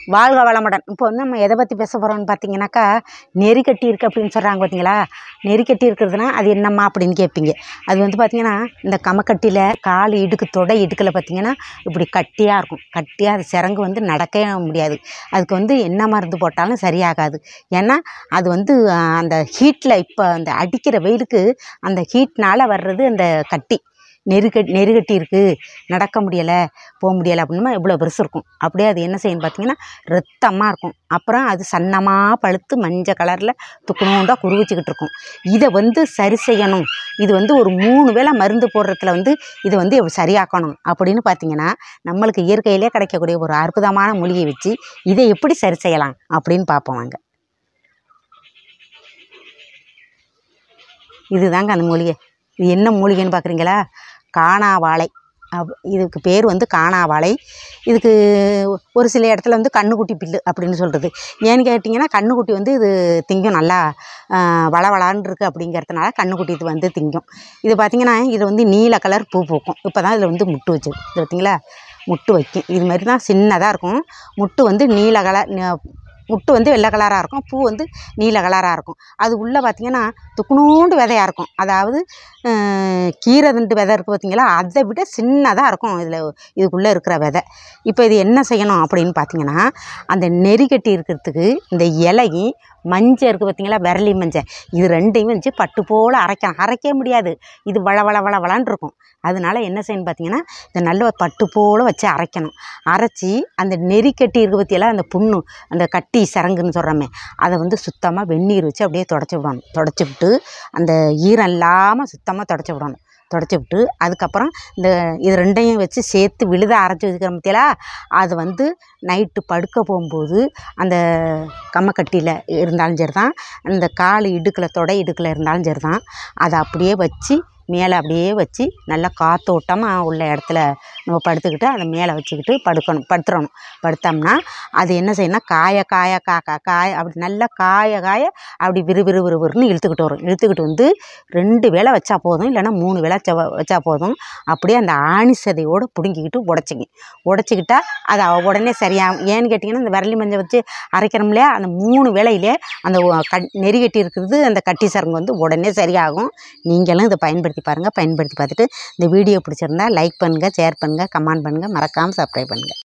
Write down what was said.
வாழ்க வளமுடன் இப்போ வந்து நம்ம எதை பற்றி பேச போகிறோம்னு பார்த்தீங்கன்னாக்கா நெறிக்கட்டி இருக்குது அப்படின்னு சொல்கிறாங்க பார்த்தீங்களா நெறிக்கட்டி இருக்கிறதுனா அது என்னம்மா அப்படின்னு கேட்பீங்க அது வந்து பார்த்தீங்கன்னா இந்த கமக்கட்டியில் கால் இடுக்கு தொடை இடுக்கில் பார்த்தீங்கன்னா இப்படி கட்டியாக இருக்கும் கட்டியாக அது சிறங்கு வந்து நடக்கவே முடியாது அதுக்கு வந்து என்ன மருந்து போட்டாலும் சரியாகாது ஏன்னா அது வந்து ஆஹ், அந்த ஹீட்டில் இப்போ அந்த அடிக்கிற வெயிலுக்கு அந்த ஹீட்னால் வர்றது அந்த கட்டி நெருக்கட் நெருக்கட்டி இருக்குது நடக்க முடியலை போக முடியலை அப்படின்னா இவ்வளோ பெருசு இருக்கும் அப்படியே அது என்ன செய்யணும் பார்த்தீங்கன்னா ரத்தமாக இருக்கும் அப்புறம் அது சன்னமாக பழுத்து மஞ்சள் கலரில் துக்குனோண்டாக குருவிச்சிக்கிட்டு இருக்கும் இதை வந்து சரி செய்யணும் இது வந்து ஒரு மூணு வேளை மருந்து போடுறதுல வந்து இதை வந்து எப்படி சரியாக்கணும் அப்படின்னு பார்த்தீங்கன்னா நம்மளுக்கு இயற்கையிலே கிடைக்கக்கூடிய ஒரு அற்புதமான மூலிகை வச்சு இதை எப்படி சரி செய்யலாம் அப்படின்னு பார்ப்போம் வாங்க இதுதாங்க அந்த மூலிகை இது என்ன மூலிகைன்னு பார்க்குறீங்களா காணாவாழை அப் இதுக்கு பேர் வந்து காணாவாழை இதுக்கு ஒரு சில இடத்துல வந்து கண்ணுக்குட்டி பில்லு அப்படின்னு சொல்கிறது ஏன்னு கேட்டிங்கன்னா கண்ணுக்குட்டி வந்து இது திங்கும் நல்லா வள வளான்னு இருக்குது அப்படிங்கிறதுனால கண்ணுக்குட்டி இது வந்து திங்கும் இது பார்த்திங்கன்னா இது வந்து நீல கலர் பூ பூக்கும் இப்போ தான் இதில் வந்து முட்டு வச்சு இது பார்த்தீங்களா முட்டு வைக்கும் இது மாதிரி தான் சின்னதாக இருக்கும் முட்டு வந்து நீல கலர் ந- முட்டு வந்து வெள்ளை கலராக இருக்கும் பூ வந்து நீல கலராக இருக்கும் அது உள்ளே பார்த்திங்கன்னா துக்குனூண்டு விதையாக இருக்கும் அதாவது அஹ், கீரை தண்டு விதை இருக்குது பார்த்தீங்களா அதை விட சின்னதாக இருக்கும் இதில் இதுக்குள்ளே இருக்கிற விதை இப்போ இது என்ன செய்யணும் அப்படின்னு பார்த்தீங்கன்னா அந்த நெறிக்கட்டி இருக்கிறதுக்கு இந்த இலையும் மஞ்சள் இருக்குது பார்த்தீங்களா விரலி மஞ்சள் இது ரெண்டையும் வச்சு பட்டு போல் அரைக்கலாம் அரைக்க முடியாது இது வள வள வள வளன்னு இருக்கும் அதனால என்ன செய்யணும் பார்த்தீங்கன்னா இந்த நல்ல ஒரு பட்டு போல் வச்சு அரைக்கணும் அரைச்சி அந்த நெறிக்கட்டி இருக்கு பற்றியெல்லாம் அந்த புண்ணு அந்த கட்டி சரங்குன்னு சொல்கிறோமே அதை வந்து சுத்தமாக வெந்நீர் வச்சு அப்படியே தொடச்சி விடணும் தொடச்சி விட்டு அந்த ஈரம் இல்லாமல் சுத்தமாக தொடச்சி விடணும் தொடச்சி விட்டு அதுக்கப்புறம் இந்த இது ரெண்டையும் வச்சு சேர்த்து விழுத அரைச்சி வச்சுக்கிற பற்றியலா அது வந்து நைட்டு படுக்க போகும்போது அந்த கம்மக்கட்டியில் இருந்தாலும் சரி தான் அந்த கால் இடுக்கில் தொடை இடுக்கில் இருந்தாலும் சரி தான் அதை அப்படியே வச்சு மேலே அப்படியே வச்சு நல்லா காத்தோட்டமாக உள்ள இடத்துல நம்ம படுத்துக்கிட்டு அதை மேலே வச்சுக்கிட்டு படுக்கணும் படுத்துறணும் படுத்தோம்னா அது என்ன செய்யணும் காய காய கா கா காய அப்படி நல்லா காய காய அப்படி விறு விறு விறு விறுன்னு இழுத்துக்கிட்டு வரும் இழுத்துக்கிட்டு வந்து ரெண்டு வேளை வச்சா போதும் இல்லைன்னா மூணு வேளை வச்சா வச்சா போதும் அப்படியே அந்த ஆணி சதையோடு பிடுங்கிக்கிட்டு உடச்சிங்க உடச்சிக்கிட்டா அது அவ உடனே சரியாகும் ஏன்னு கேட்டிங்கன்னா இந்த விரலி மஞ்சள் வச்சு அரைக்கிறோம் இல்லையா அந்த மூணு வேளையிலே அந்த ஒ- கட் நெறி கட்டி இருக்கிறது அந்த கட்டி சரங்கு வந்து உடனே சரியாகும் நீங்களும் இதை பயன்படுத்தி பாருங்கள் பயன்படுத்தி பார்த்துட்டு இந்த வீடியோ பிடிச்சிருந்தா லைக் பண்ணுங்கள் ஷேர் பண்ணுங்கள் கமெண்ட் பண்ணுங்கள் மறக்காமல் சப்ஸ்கிரைப் பண்ணுங்கள்